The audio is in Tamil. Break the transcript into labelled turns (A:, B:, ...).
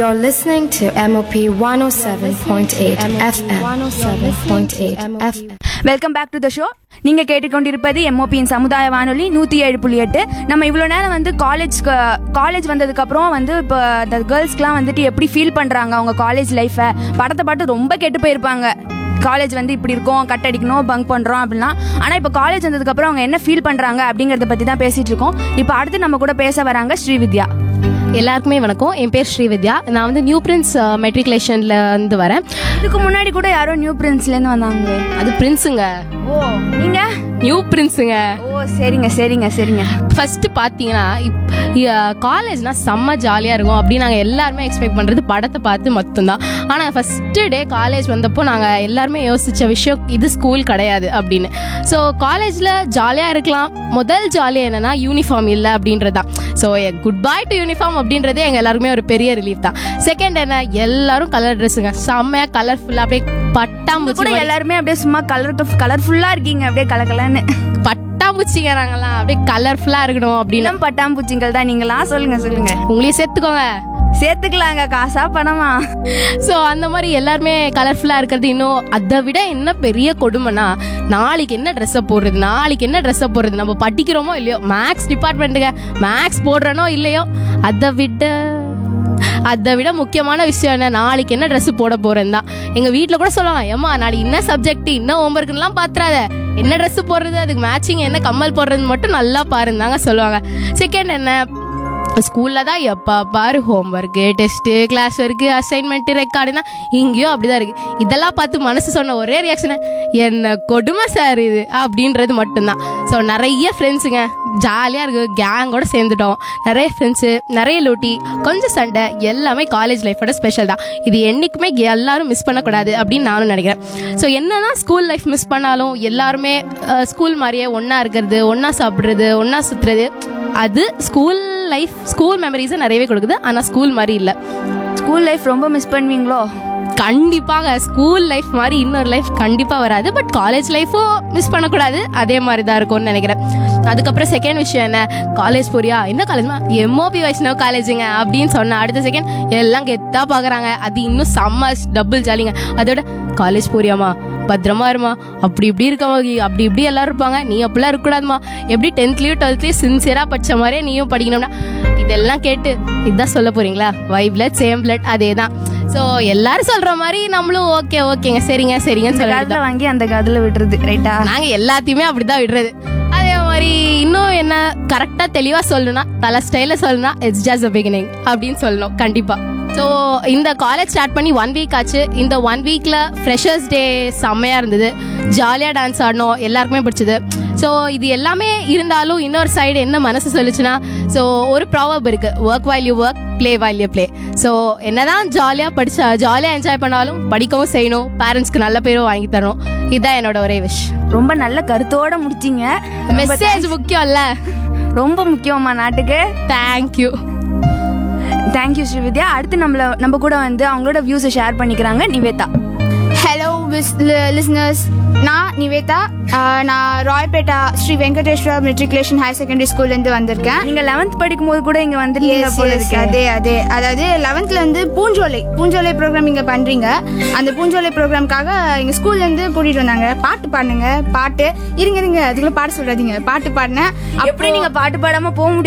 A: You're listening to MOP 107.8 FM. 107.8 FM.
B: Welcome back to the show நீங்க கேட்டுக்கொண்டிருப்பது எம்ஓபியின் சமுதாய வானொலி நூத்தி ஏழு புள்ளி எட்டு நம்ம இவ்வளவு நேரம் வந்து காலேஜ் காலேஜ் வந்ததுக்கு அப்புறம் வந்து இப்போ இந்த கேர்ள்ஸ்க்குலாம் வந்துட்டு எப்படி ஃபீல் பண்றாங்க அவங்க காலேஜ் லைஃபை படத்தை பார்த்து ரொம்ப கெட்டு போயிருப்பாங்க காலேஜ் வந்து இப்படி இருக்கும் கட் அடிக்கணும் பங்க் பண்றோம் அப்படிலாம் ஆனா இப்போ காலேஜ் வந்ததுக்கு அப்புறம் அவங்க என்ன ஃபீல் பண்றாங்க அப்படிங்கறத பத்தி தான் பேசிட்டு இருக்கோம் இப்போ அடுத்து நம்ம கூட பேச வராங்க ஸ்ரீவித்யா
C: எல்லாருக்குமே வணக்கம் என் பேர் ஸ்ரீவித்யா நான் வந்து நியூ பிரின்ஸ் மெட்ரிகுலேஷன்ல இருந்து வரேன்
B: இதுக்கு முன்னாடி கூட யாரோ நியூ பிரின்ஸ்ல இருந்து வந்தாங்க
C: அது பிரின்ஸுங்க
B: ஓ நீங்க
C: நியூ பிரின்ஸுங்க
B: ஓ சரிங்க சரிங்க சரிங்க
C: ஃபர்ஸ்ட் பாத்தீங்கன்னா காலேஜ்னா செம்ம ஜாலியா இருக்கும் அப்படின்னு நாங்க எல்லாருமே எக்ஸ்பெக்ட் பண்றது படத்தை பார்த்து மட்டும்தான் ஆனா ஃபர்ஸ்ட் டே காலேஜ் வந்தப்போ நாங்க எல்லாருமே யோசிச்ச விஷயம் இது ஸ்கூல் கிடையாது அப்படின்னு ஸோ காலேஜ்ல ஜாலியா இருக்கலாம் முதல் ஜாலியா என்னன்னா யூனிஃபார்ம் இல்லை அப்படின்றது தான் so goodbye to uniform அப்படின்றதே எங்க எல்லாருக்குமே ஒரு பெரிய ரிலீஃப் தான் செகண்ட் என்ன எல்லாரும் கலர் ட்ரெஸ்ஸுங்க செம்மையா கலர்ஃபுல்லா அப்படியே
B: கூட
C: பட்டாம்பூச்சி
B: எல்லாருமே அப்படியே சும்மா கலர் கலர்ஃபுல்லா இருக்கீங்க அப்படியே கலக்கலன்னு
C: பட்டாம்பூச்சிங்க நாங்கெல்லாம் அப்படியே கலர்ஃபுல்லா இருக்கணும் அப்படின்னு
B: இளம் பட்டாம்பூச்சிங்கள் தான் நீங்களா சொல்லுங்க சொல்லுங்க
C: உங்களையும் சேர்த்துக்கோங்க
B: சேர்த்துக்கலாங்க காசா பணமா
C: ஸோ அந்த மாதிரி எல்லாருமே கலர்ஃபுல்லாக இருக்கிறது இன்னும் அதை விட என்ன பெரிய கொடுமைனா நாளைக்கு என்ன ட்ரெஸ்ஸை போடுறது நாளைக்கு என்ன ட்ரெஸ்ஸை போடுறது நம்ம படிக்கிறோமோ இல்லையோ மேக்ஸ் டிபார்ட்மெண்ட்டுங்க மேக்ஸ் போடுறனோ இல்லையோ அதை விட அதை விட முக்கியமான விஷயம் என்ன நாளைக்கு என்ன Dress போட போறேன் தான் எங்க வீட்ல கூட சொல்லுவாங்க ஏமா நாளைக்கு என்ன சப்ஜெக்ட் என்ன ஹோம்ஒர்க்லாம் பாத்துறாத என்ன Dress போடுறது அதுக்கு மேட்சிங் என்ன கம்மல் போடுறது மட்டும் நல்லா பாருந்தாங்க சொல்லுவாங்க செகண்ட் என்ன ஸ்கூல்ல தான் எப்பா பாரு homework test class work assignment ரெக்கார்டுனா இங்கேயும் அப்படிதான் இருக்கு இதெல்லாம் பார்த்து மனசு சொன்ன ஒரே ரியாக்ஷன் என்ன கொடுமை சார் இது அப்படின்றது மட்டும்தான் ஸோ நிறைய ஃப்ரெண்ட்ஸுங்க ஜாலியாக இருக்கு கேங்கோட சேர்ந்துட்டோம் நிறைய ஃப்ரெண்ட்ஸு நிறைய லூட்டி கொஞ்சம் சண்டை எல்லாமே காலேஜ் லைஃபோட ஸ்பெஷல் தான் இது என்னைக்குமே எல்லாரும் மிஸ் பண்ணக்கூடாது அப்படின்னு நானும் நினைக்கிறேன் ஸோ என்னதான் ஸ்கூல் லைஃப் மிஸ் பண்ணாலும் எல்லாருமே ஸ்கூல் மாதிரியே ஒன்றா இருக்கிறது ஒன்றா சாப்பிட்றது ஒன்றா சுற்றுறது அது ஸ்கூல் லைஃப் ஸ்கூல் மெமரிஸை நிறையவே கொடுக்குது ஆனால் ஸ்கூல் மாதிரி இல்லை
B: ஸ்கூல் லைஃப் ரொம்ப மிஸ் பண்ணுவீங்களோ
C: கண்டிப்பாக ஸ்கூல் லைஃப் மாதிரி இன்னொரு லைஃப் கண்டிப்பாக வராது பட் காலேஜ் லைஃப்பும் மிஸ் பண்ணக்கூடாது அதே மாதிரி தான் இருக்கும்னு நினைக்கிறேன் அதுக்கப்புறம் செகண்ட் விஷயம் என்ன காலேஜ் போறியா என்ன காலேஜ்மா எம்ஓபி வைஷ்ணவ் காலேஜுங்க அப்படின்னு சொன்ன அடுத்த செகண்ட் எல்லாம் கெத்தா பார்க்குறாங்க அது இன்னும் செம்ம டபுள் ஜாலிங்க அதோட காலேஜ் போறியாமா பத்திரமா இருமா அப்படி இப்படி இருக்கமா அப்படி இப்படி எல்லாரும் இருப்பாங்க நீ அப்படிலாம் இருக்கக்கூடாதுமா எப்படி டென்த்லயும் டுவெல்த்லயும் சின்சியரா படிச்ச மாதிரியே நீயும் படிக்கணும்னா இதெல்லாம் கேட்டு இதுதான் சொல்ல போறீங்களா வை பிளட் சேம் பிளட் அதே தான் ஸோ எல்லாரும் சொல்ற மாதிரி நம்மளும் ஓகே ஓகேங்க சரிங்க சரிங்கன்னு
B: இந்த
C: சொல்லிட்டு
B: காலத்துல வாங்கி அந்த காதுல விடுறது ரைட்டா
C: நாங்க எல்லாத்தையுமே அப்படிதான் விடுறது அதே மாதிரி இன்னும் என்ன கரெக்டா தெளிவா சொல்லணும்னா தலை ஸ்டைல சொல்லணும்னா இட்ஸ் ஜஸ்ட் அ பிகினிங் அப்படின்னு சொல்லணும் கண்டிப்பா ஸோ இந்த காலேஜ் ஸ்டார்ட் பண்ணி ஒன் வீக் ஆச்சு இந்த ஒன் வீக்ல ஃப்ரெஷர்ஸ் டே செம்மையா இருந்தது ஜாலியா டான்ஸ் ஆடணும் எல்லாருக்குமே பிடிச்சது ஸோ இது எல்லாமே இருந்தாலும் இன்னொரு சைடு என்ன மனசு சொல்லுச்சுன்னா ஸோ ஒரு ப்ராவப் இருக்கு work while you work play while you play so என்னதான் ஜாலியாக படிச்சா ஜாலியாக என்ஜாய் பண்ணாலும் படிக்கவும் செய்யணும் பேரண்ட்ஸ்க்கு நல்ல பேரும் வாங்கி தரணும் இதுதான் என்னோட ஒரே விஷ்
B: ரொம்ப நல்ல கருத்தோட முடிச்சீங்க ரொம்ப
C: மெசேஜ் முக்கியம்ல
B: ரொம்ப முக்கியமா நாட்டுக்கு
C: தேங்க்யூ
B: தேங்க்யூ ஸ்ரீவித்யா அடுத்து நம்மள நம்ம கூட வந்து அவங்களோட வியூஸை ஷேர் பண்ணிக்கிறாங்க நிவேதா
D: ஹலோ லிஸ்னர்ஸ் நான் நிவேதா ஆஹ் நான் Royapettah Shri Venkateswara matriculation higher secondary ஸ்கூல்லேருந்து வந்திருக்கேன்
B: நீங்க 11th படிக்கும் போது கூட இங்க வந்துருக்கீங்க
D: Yes,
B: போல
D: yes,
B: இருக்கு
D: அதே அதே அதாவது லெவன்த்ல இருந்து பூஞ்சோலை பூஞ்சோலை ப்ரோக்ராம் இங்க பண்றீங்க அந்த பூஞ்சோலை ப்ரோக்ராம்காக எங்க ஸ்கூல்ல இருந்து கூட்டிட்டு வந்தாங்க பாட்டு பாடுங்க பாட்டு இருங்க இருங்க அதுக்குள்ள பாட சொல்றாதீங்க பாட்டு பாடினேன்
B: எப்படி நீங்க பாட்டு பாடாம போக முடியும்